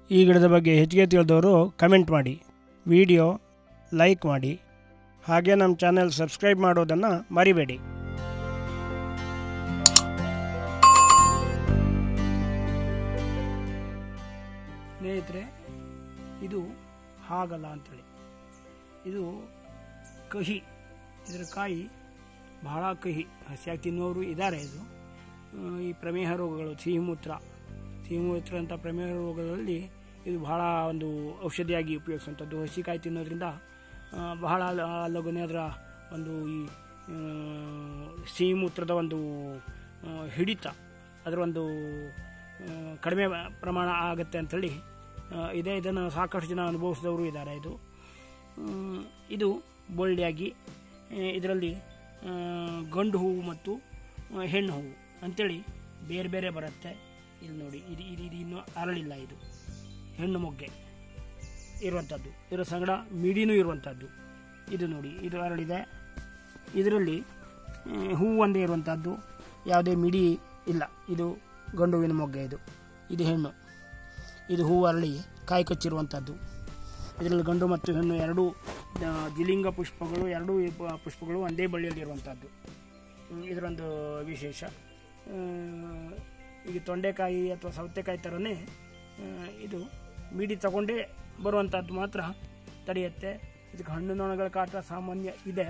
ಈ ಗಿಡದ ಬಗ್ಗೆ ಹೆಚ್ಚಿಗೆ ತಿಳಿದವರು ಕಮೆಂಟ್ ಮಾಡಿ ವಿಡಿಯೋ ಲೈಕ್ ಮಾಡಿ ಹಾಗೆ ನಮ್ಮ ಚಾನೆಲ್ ಸಬ್ಸ್ಕ್ರೈಬ್ ಮಾಡೋದನ್ನು ಮರಿಬೇಡಿ ಸ್ನೇಹಿತರೆ ಇದು ಹಾಗಲ್ಲ ಅಂತೇಳಿ ಇದು ಕಹಿ ಇದರ ಕಾಯಿ ಬಹಳ ಕಹಿ ಹಸಿಯಾಗಿ ತಿನ್ನುವವರು ಇದ್ದಾರೆ ಇದು ಆ, ಈ ಪ್ರಮೇಹ ರೋಗಗಳು ಸಿಹಿಮೂತ್ರ ಸಿಹಿಮೂತ್ರ ಅಂತ ಪ್ರಮೇಹ ರೋಗಗಳಲ್ಲಿ ಇದು ಬಹಳ ಒಂದು ಔಷಧಿಯಾಗಿ ಉಪಯೋಗಿಸುವಂಥದ್ದು ಹಸಿಕಾಯಿ ತಿನ್ನೋದ್ರಿಂದ ಆ, ಬಹಳ ಲ- ಲಘುನೆ ಅದರ ಒಂದು ಈ ಆ, ಸಿಹಿಮೂತ್ರದ ಒಂದು ಆ, ಹಿಡಿತ ಅದರ ಒಂದು ಆ, ಕಡಿಮೆ ಪ್ರಮಾಣ ಆಗುತ್ತೆ ಅಂಥೇಳಿ ಆ, ಇದೆ ಇದನ್ನು ಸಾಕಷ್ಟು ಜನ ಅನುಭವಿಸಿದವರು ಇದ್ದಾರೆ ಇದು ಹ್ಮ್, ಇದು ಬೊಳ್ಳೆಯಾಗಿ ಇದರಲ್ಲಿ ಗಂಡು ಹೂವು ಮತ್ತು ಆ, ಹೆಣ್ಣು ಹೂವು ಅಂಥೇಳಿ ಬೇರೆ ಬೇರೆ ಬರುತ್ತೆ ಇಲ್ಲಿ ನೋಡಿ ಇದು ಇದು ಇದು ಇನ್ನೂ ಅರಳಿಲ್ಲ ಇದು ಹೆಣ್ಣು ಮೊಗ್ಗೆ ಇರುವಂಥದ್ದು ಇದರ ಸಂಗಡ ಮಿಡಿನೂ ಇರುವಂಥದ್ದು ಇದು ನೋಡಿ ಇದು ಅರಳಿದೆ ಇದರಲ್ಲಿ ಆ, ಹೂವು ಒಂದೇ ಇರುವಂಥದ್ದು ಯಾವುದೇ ಮಿಡಿ ಇಲ್ಲ ಇದು ಗಂಡು ಹೂವಿನ ಮೊಗ್ಗೆ ಇದು ಇದು ಹೆಣ್ಣು ಇದು ಹೂವು ಅರಳಿ ಕಾಯಿ ಕಚ್ಚಿರುವಂಥದ್ದು ಇದರಲ್ಲಿ ಗಂಡು ಮತ್ತು ಹೆಣ್ಣು ಎರಡೂ ಆ, ದ್ವಿಲಿಂಗ ಪುಷ್ಪಗಳು ಎರಡೂ ಈ ಪ- ಪುಷ್ಪಗಳು ಒಂದೇ ಬಳ್ಳಿಯಲ್ಲಿರುವಂಥದ್ದು ಹ್ಮ್, ಇದರೊಂದು ವಿಶೇಷ ಆ, ಈಗ ತೊಂಡೆಕಾಯಿ ಅಥವಾ ಸೌತೆಕಾಯಿ ಥರನೇ ಆ, ಇದು ಮೀಡಿ ತಗೊಂಡೇ ಬರುವಂಥದ್ದು ಮಾತ್ರ ತಡೆಯುತ್ತೆ ಇದಕ್ಕೆ ಹಣ್ಣು ನೊಣಗಳ ಕಾಟ ಸಾಮಾನ್ಯ ಇದೆ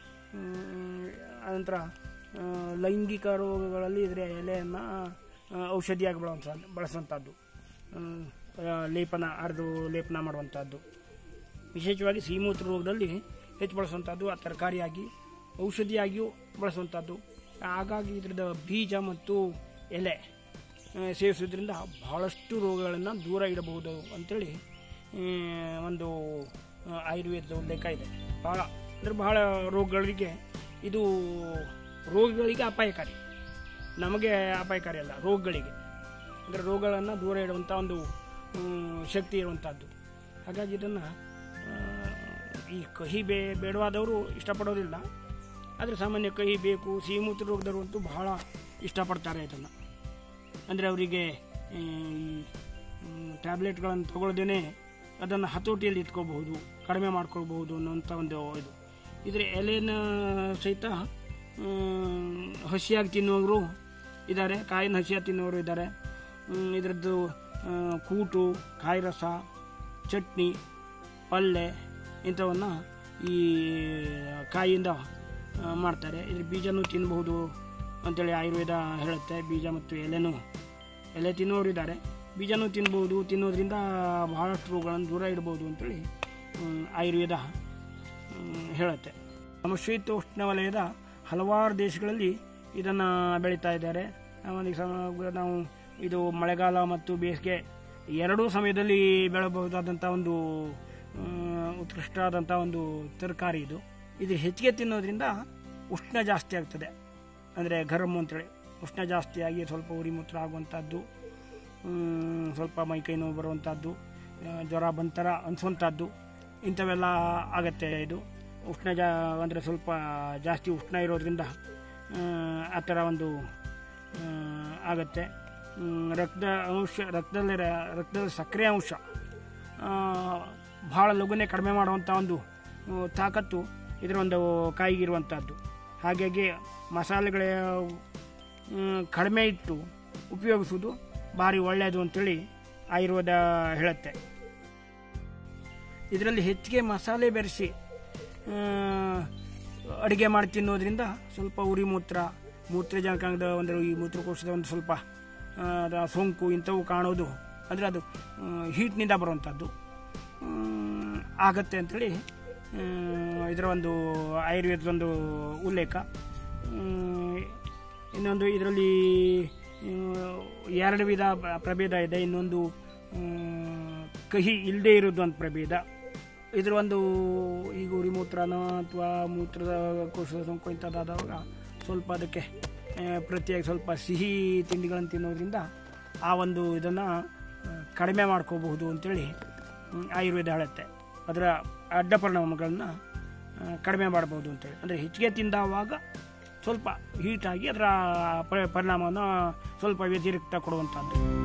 ಹ್ಮ್, ಅನಂತರ ಆ, ಲೈಂಗಿಕ ರೋಗಗಳಲ್ಲಿ ಇದರ ಎಲೆಯನ್ನು ಔಷಧಿಯಾಗಿ ಬಳಸುವಂಥ ಬಳಸುವಂಥದ್ದು ಹ್ಮ್, ಆ, ಲೇಪನ ಅರ್ದು ಲೇಪನ ಮಾಡುವಂಥದ್ದು ವಿಶೇಷವಾಗಿ ಸಿಹಿಮೂತ್ರ ರೋಗದಲ್ಲಿ ಹೆಚ್ಚು ಬಳಸುವಂಥದ್ದು ಆ ತರಕಾರಿಯಾಗಿ ಔಷಧಿಯಾಗಿಯೂ ಬಳಸುವಂಥದ್ದು ಹಾಗಾಗಿ ಇದರದ ಬೀಜ ಮತ್ತು ಎಲೆ ಆ, ಸೇವಿಸೋದ್ರಿಂದ ಬಹಳಷ್ಟು ರೋಗಗಳನ್ನು ದೂರ ಇಡಬಹುದು ಅಂತೇಳಿ ಆ, ಒಂದು ಆ, ಆಯುರ್ವೇದದ ಉಲ್ಲೇಖ ಇದೆ ಬಹಳ ಅಂದರೆ ಬಹಳ ರೋಗಗಳಿಗೆ ಇದು ರೋಗಗಳಿಗೆ ಅಪಾಯಕಾರಿ ನಮಗೆ ಅಪಾಯಕಾರಿ ಅಲ್ಲ ರೋಗಗಳಿಗೆ ಅಂದರೆ ರೋಗಗಳನ್ನು ದೂರ ಇಡುವಂಥ ಒಂದು ಹ್ಮ್, ಶಕ್ತಿ ಇರುವಂಥದ್ದು ಹಾಗಾಗಿ ಇದನ್ನು ಈ ಕಹಿ ಬೇ ಬೇಡವಾದವರು ಇಷ್ಟಪಡೋದಿಲ್ಲ ಆದರೆ ಸಾಮಾನ್ಯ ಕಹಿ ಬೇಕು ಸಿಹಿಮೂತ್ರ ರೋಗದವರು ಅಂತೂ ಬಹಳ ಇಷ್ಟಪಡ್ತಾರೆ ಇದನ್ನು ಅಂದರೆ ಅವರಿಗೆ ಈ ಟ್ಯಾಬ್ಲೆಟ್ಗಳನ್ನು ತಗೊಳ್ದೇ ಅದನ್ನು ಹತೋಟಿಯಲ್ಲಿ ಇಟ್ಕೋಬಹುದು ಕಡಿಮೆ ಮಾಡ್ಕೊಳ್ಬಹುದು ಅನ್ನೋಂಥ ಒಂದು ಇದು ಇದರ ಎಲೆನ ಸಹಿತ ಹ್ಮ್, ಹಸಿಯಾಗಿ ತಿನ್ನುವವರು ಇದ್ದಾರೆ ಕಾಯಿನ ಹಸಿಯಾಗಿ ತಿನ್ನುವವರು ಇದ್ದಾರೆ ಹ್ಮ್, ಇದರದ್ದು ಆ, ಕೂಟು ಕಾಯಿ ರಸ ಚಟ್ನಿ ಪಲ್ಯ ಇಂಥವನ್ನು ಈ ಕಾಯಿಯಿಂದ ಆ, ಮಾಡ್ತಾರೆ ಇದ್ರ ಬೀಜನೂ ತಿನ್ನಬಹುದು ಅಂತೇಳಿ ಆಯುರ್ವೇದ ಹೇಳುತ್ತೆ ಬೀಜ ಮತ್ತು ಎಲೆನೂ ಎಲೆ ತಿನ್ನೋರು ಇದ್ದಾರೆ ಬೀಜನೂ ತಿನ್ಬೋದು ತಿನ್ನೋದ್ರಿಂದ ಬಹಳಷ್ಟು ರೋಗಗಳನ್ನು ದೂರ ಇಡ್ಬೋದು ಅಂತೇಳಿ ಹ್ಮ್, ಆಯುರ್ವೇದ ಹ್ಮ್, ಹೇಳುತ್ತೆ ನಮ್ಮ ಶೀತೋಷ್ಣ ವಲಯದ ಹಲವಾರು ದೇಶಗಳಲ್ಲಿ ಇದನ್ನು ಬೆಳೀತಾ ಇದ್ದಾರೆ ನಾವೊಂದು ಸಮ- ನಾವು ಇದು ಮಳೆಗಾಲ ಮತ್ತು ಬೇಸಿಗೆ ಎರಡೂ ಸಮಯದಲ್ಲಿ ಬೆಳಬಹುದಾದಂಥ ಒಂದು ಆ, ಉತ್ಕೃಷ್ಟವಾದಂಥ ಒಂದು ತರಕಾರಿ ಇದು ಇದು ಹೆಚ್ಚಿಗೆ ತಿನ್ನೋದ್ರಿಂದ ಉಷ್ಣ ಜಾಸ್ತಿ ಆಗ್ತದೆ ಅಂದರೆ ಗರಂ ಅಂತೇಳಿ ಉಷ್ಣ ಜಾಸ್ತಿಯಾಗಿ ಸ್ವಲ್ಪ ಉರಿ ಮೂತ್ರ ಆಗುವಂಥದ್ದು ಹ್ಮ್, ಸ್ವಲ್ಪ ಮೈಕೈ ನೋವು ಬರುವಂಥದ್ದು ಆ, ಜ್ವರ ಬಂತರ ಅನಿಸುವಂಥದ್ದು ಇಂಥವೆಲ್ಲ ಆಗತ್ತೆ ಇದು ಉಷ್ಣ ಜಾ ಅಂದರೆ ಸ್ವಲ್ಪ ಜಾಸ್ತಿ ಉಷ್ಣ ಇರೋದ್ರಿಂದ ಆ, ಆ ಥರ ಒಂದು ಆ, ಆಗತ್ತೆ ಹ್ಮ್, ರಕ್ತ ಅಂಶ ರಕ್ತದಲ್ಲಿ ರ- ರಕ್ತದ ಸಕ್ಕರೆ ಅಂಶ ಆ, ಭಾಳ ಲಘುನೆ ಕಡಿಮೆ ಮಾಡುವಂಥ ಒಂದು ಆ, ತಾಕತ್ತು ಇದರ ಒಂದು ಕಾಯಿಗಿರುವಂಥದ್ದು ಹಾಗಾಗಿ ಮಸಾಲೆಗಳ ಮ್, ಕಡಿಮೆ ಇಟ್ಟು ಉಪಯೋಗಿಸುವುದು ಭಾರಿ ಒಳ್ಳೆಯದು ಅಂತೇಳಿ ಆಯುರ್ವೇದ ಹೇಳುತ್ತೆ ಇದರಲ್ಲಿ ಹೆಚ್ಚಿಗೆ ಮಸಾಲೆ ಬೆರೆಸಿ ಅಡುಗೆ ಮಾಡಿ ತಿನ್ನೋದ್ರಿಂದ ಸ್ವಲ್ಪ ಉರಿ ಮೂತ್ರ ಮೂತ್ರಜನಕಾಂಗದ ಒಂದು ಈ ಮೂತ್ರಕೋಶದ ಒಂದು ಸ್ವಲ್ಪ ಆ, ಅದ ಸೋಂಕು ಇಂಥವು ಕಾಣೋದು ಅಂದರೆ ಅದು ಹೀಟ್ನಿಂದ ಬರುವಂಥದ್ದು ಮ್, ಆಗತ್ತೆ ಅಂಥೇಳಿ ಆ, ಇದರ ಒಂದು ಆಯುರ್ವೇದದ ಒಂದು ಉಲ್ಲೇಖ ಮ್, ಇನ್ನೊಂದು ಇದರಲ್ಲಿ ಆ, ಎರಡು ವಿಧ ಪ್ರ- ಪ್ರಭೇದ ಇದೆ ಇನ್ನೊಂದು ಆ, ಕಹಿ ಇಲ್ಲದೆ ಇರೋದು ಒಂದು ಪ್ರಭೇದ ಇದರ ಒಂದು ಈಗ ಉರಿ ಮೂತ್ರನೋ ಅಥವಾ ಮೂತ್ರದ ಕೋಶದ ಸೋಂಕು ಇಂಥದ್ದಾದಾಗ ಸ್ವಲ್ಪ ಅದಕ್ಕೆ ಆ, ಪ್ರತಿಯಾಗಿ ಸ್ವಲ್ಪ ಸಿಹಿ ತಿಂಡಿಗಳನ್ನು ತಿನ್ನೋದ್ರಿಂದ ಆ ಒಂದು ಇದನ್ನು ಕಡಿಮೆ ಮಾಡ್ಕೋಬಹುದು ಅಂತೇಳಿ ಹ್ಮ್, ಆಯುರ್ವೇದ ಹೇಳುತ್ತೆ ಅದರ ಅಡ್ಡ ಪರಿಣಾಮಗಳನ್ನು ಕಡಿಮೆ ಮಾಡ್ಬೋದು ಅಂತೇಳಿ ಅಂದರೆ ಹೆಚ್ಚಿಗೆ ತಿಂದಾವಾಗ ಸ್ವಲ್ಪ ಹೀಟಾಗಿ ಅದರ ಪ- ಪರಿಣಾಮವನ್ನು ಸ್ವಲ್ಪ ವ್ಯತಿರಿಕ್ತ ಕೊಡುವಂಥದ್ದು